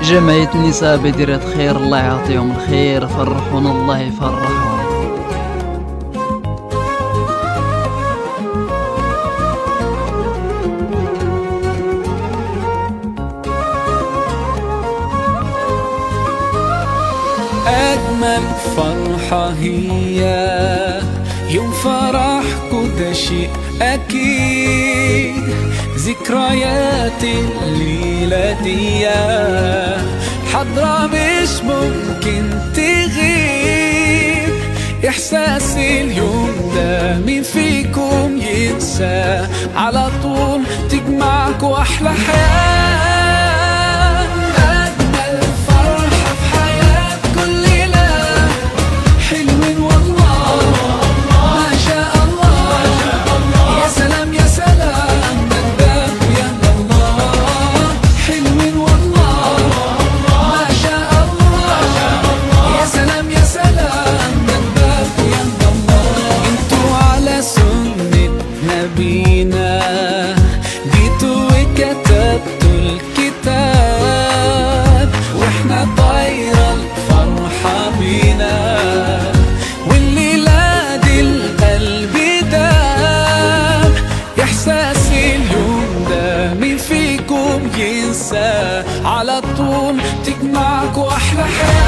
جمعية النساء بديرة خير الله يعطيهم الخير فرحونا الله يفرحهم أجمل فرحة هي يوم فرحكوا ده شيء أكيد ذكريات الليلة دي حضرة مش ممكن تغيب إحساس اليوم ده مين فيكم ينسى على طول تجمعكوا أحلى حياة أجمل فرحة في حياة كل ليلة حلوين والله ما شاء الله يا سلام يا سلام نداك يا الله حلوين والله ما شاء الله يا سلام يا سلام نداك يا الله انتوا على سنة نبينا جيتوا وكتبتوا الكتاب واحنا طايرة الفرحة بينا والليلة دي القلب دام إحساس اليوم ده مين فيكم ينسى على طول تجمعكوا أحلى حياة